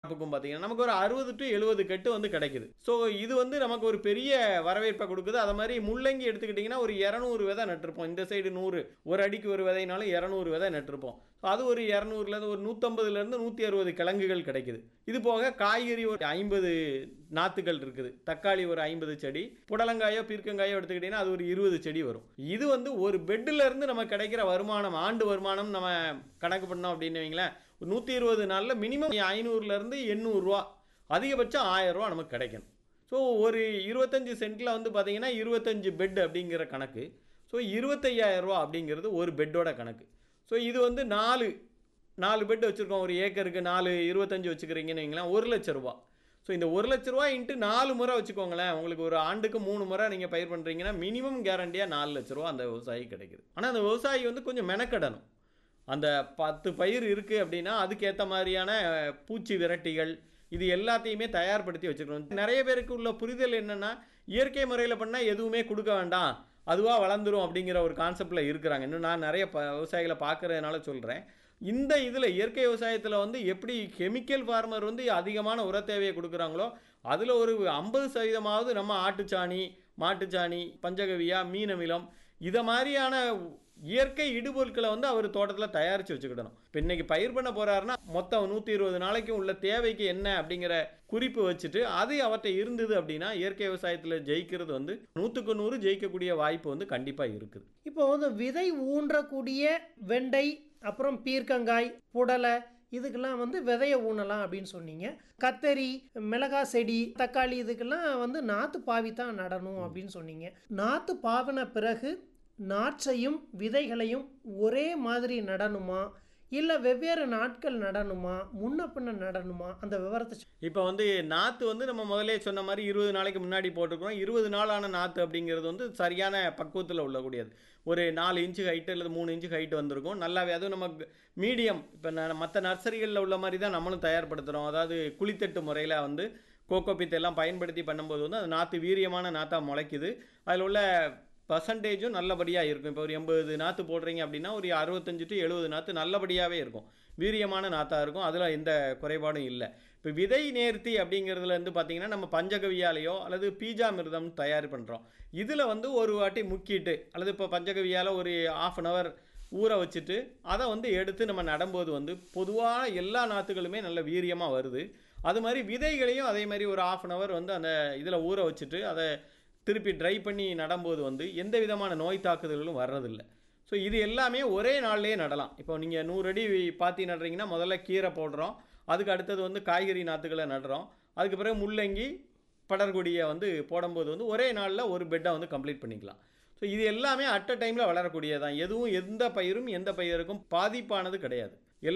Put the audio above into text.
பக்கம் பார்த்தீங்கன்னா நமக்கு ஒரு அறுபது டு எழுபது கட்டு வந்து கிடைக்குது ஸோ இது வந்து நமக்கு ஒரு பெரிய வரவேற்பை கொடுக்குது அதை மாதிரி முள்ளங்கி எடுத்துக்கிட்டிங்கன்னா ஒரு இரநூறு விதை நட்டிருப்போம் இந்த சைடு நூறு ஒரு அடிக்கு ஒரு விதைனாலும் இரநூறு விதை நட்டிருப்போம் ஸோ அது ஒரு இரநூறுலேருந்து ஒரு நூற்றம்பதுலேருந்து நூற்றி அறுபது கிழங்குகள் கிடைக்குது இது போக காய்கறி ஒரு ஐம்பது நாற்றுகள் இருக்குது தக்காளி ஒரு ஐம்பது செடி புடலங்காயோ பீர்க்கங்காயோ எடுத்துக்கிட்டிங்கன்னா அது ஒரு இருபது செடி வரும் இது வந்து ஒரு பெட்டில் இருந்து நமக்கு கிடைக்கிற வருமானம் ஆண்டு வருமானம் நம்ம கணக்கு பண்ணோம் அப்படின்னு வைங்களேன் ஒரு நூற்றி இருபது நாளில் மினிமம் ஐநூறுலேருந்து எண்ணூறுரூவா அதிகபட்சம் ஆயிரம் ரூபா நமக்கு கிடைக்கணும் ஸோ ஒரு இருபத்தஞ்சி சென்ட்டில் வந்து பார்த்தீங்கன்னா இருபத்தஞ்சு பெட் அப்படிங்கிற கணக்கு ஸோ இருபத்தையாயிரம் ரூபா அப்படிங்கிறது ஒரு பெட்டோட கணக்கு ஸோ இது வந்து நாலு நாலு பெட் வச்சுருக்கோம் ஒரு ஏக்கருக்கு நாலு இருபத்தஞ்சு வச்சுக்கிறீங்கன்னு வைங்களேன் ஒரு லட்ச ரூபா ஸோ இந்த ஒரு லட்ச ரூபா இன்ட்டு நாலு முறை வச்சுக்கோங்களேன் உங்களுக்கு ஒரு ஆண்டுக்கு மூணு முறை நீங்கள் பயிர் பண்ணுறீங்கன்னா மினிமம் கேரண்டியாக நாலு லட்ச ரூபா அந்த விவசாயி கிடைக்குது ஆனால் அந்த விவசாயி வந்து கொஞ்சம் மெனக்கடணும் அந்த பத்து பயிர் இருக்குது அப்படின்னா அதுக்கேற்ற மாதிரியான அஹ், பூச்சி விரட்டிகள் இது எல்லாத்தையுமே தயார்படுத்தி வச்சுக்கணும் நிறைய பேருக்கு உள்ள புரிதல் என்னென்னா இயற்கை முறையில் பண்ணால் எதுவுமே கொடுக்க வேண்டாம் அதுவாக வளர்ந்துரும் அப்படிங்கிற ஒரு கான்செப்டில் இருக்கிறாங்க இன்னும் நான் நிறைய ப விவசாயிகளை பார்க்குறதுனால சொல்கிறேன் இந்த இதில் இயற்கை விவசாயத்தில் வந்து எப்படி கெமிக்கல் ஃபார்மர் வந்து அதிகமான உர தேவையை கொடுக்குறாங்களோ அதில் ஒரு ஐம்பது சதவீதமாவது நம்ம ஆட்டுச்சாணி மாட்டுச்சாணி பஞ்சகவியா மீன் அமிலம் இதை மாதிரியான இயற்கை இடுபொருட்களை வந்து அவர் தோட்டத்தில் தயாரித்து வச்சுக்கிடணும் இப்போ இன்னைக்கு பயிர் பண்ண போறாருன்னா மொத்தம் நூற்றி இருபது நாளைக்கும் உள்ள தேவைக்கு என்ன அப்படிங்கிற குறிப்பு வச்சுட்டு அது அவர்கிட்ட இருந்தது அப்படின்னா இயற்கை விவசாயத்தில் ஜெயிக்கிறது வந்து நூற்றுக்கு நூறு ஜெயிக்கக்கூடிய வாய்ப்பு வந்து கண்டிப்பாக இருக்குது இப்போ வந்து விதை ஊன்றக்கூடிய வெண்டை அப்புறம் பீர்க்கங்காய் புடலை இதுக்கெல்லாம் வந்து விதைய ஊனலாம் அப்படின்னு சொன்னீங்க கத்தரி மிளகா செடி தக்காளி இதுக்கெல்லாம் வந்து நாற்று பாவி தான் நடணும் அப்படின்னு சொன்னீங்க நாற்று பாவின பிறகு நாற்றையும் விதைகளையும் ஒரே மாதிரி நடணுமா இல்லை வெவ்வேறு நாட்கள் நடணுமா முன்ன பின்ன நடணுமா அந்த விவரத்தை சொ- இப்போ வந்து நாற்று வந்து நம்ம முதலே சொன்ன மாதிரி இருபது நாளைக்கு முன்னாடி போட்டிருக்கிறோம் இருபது நாளான நாற்று அப்படிங்கிறது வந்து சரியான பக்குவத்தில் உள்ளக்கூடியது ஒரு நாலு இன்ச்சு ஹைட்டு அல்லது மூணு இன்ச்சு ஹைட் வந்திருக்கும் நல்லாவே அதுவும் நமக்கு மீடியம் இப்போ மற்ற நர்சரிகளில் உள்ள மாதிரி தான் நம்மளும் தயார்படுத்துகிறோம் அதாவது குளித்தட்டு முறையில் வந்து கோகோபித் எல்லாம் பயன்படுத்தி பண்ணும்போது வந்து அது நாற்று வீரியமான நாற்றா முளைக்குது அதில் உள்ள பர்சன்டேஜும் நல்லபடியாக இருக்கும் இப்போ ஒரு எண்பது நாற்று போடுறீங்க அப்படின்னா ஒரு அறுபத்தஞ்சு டு எழுபது நாற்று நல்லபடியாகவே இருக்கும் வீரியமான நாற்றாக இருக்கும் அதில் எந்த குறைபாடும் இல்லை இப்போ விதை நேர்த்தி அப்படிங்கிறதுல இருந்து பார்த்தீங்கன்னா நம்ம பஞ்சகவியாலேயோ அல்லது பீஜாமிர்தம் தயார் பண்ணுறோம் இதில் வந்து ஒரு வாட்டி முக்கிட்டு அல்லது இப்போ பஞ்சகவியால் ஒரு ஆஃப் அன் ஹவர் ஊற வச்சுட்டு அதை வந்து எடுத்து நம்ம நடும்போது வந்து பொதுவான எல்லா நாற்றுகளுமே நல்ல வீரியமாக வருது அது மாதிரி விதைகளையும் அதே மாதிரி ஒரு ஆஃப் அன் ஹவர் வந்து அந்த இதில் ஊற வச்சுட்டு அதை திருப்பி ட்ரை பண்ணி நடும்போது வந்து எந்த விதமான நோய் தாக்குதல்களும் வர்றதில்லை ஸோ இது எல்லாமே ஒரே நாள்லேயே நடலாம் இப்போ நீங்கள் நூறு அடி பாத்தி நடுறீங்கன்னா முதல்ல கீரை போடுறோம் அதுக்கு அடுத்தது வந்து காய்கறி நாற்றுகளை நடுறோம் அதுக்கு பிறகு முள்ளங்கி படர்கொடியை வந்து போடும்போது வந்து ஒரே நாளில் ஒரு பெட்டை வந்து கம்ப்ளீட் பண்ணிக்கலாம் ஸோ இது எல்லாமே அட் அ டைமில் வளரக்கூடியதான் எதுவும் எந்த பயிரும் எந்த பயிருக்கும் பாதிப்பானது கிடையாது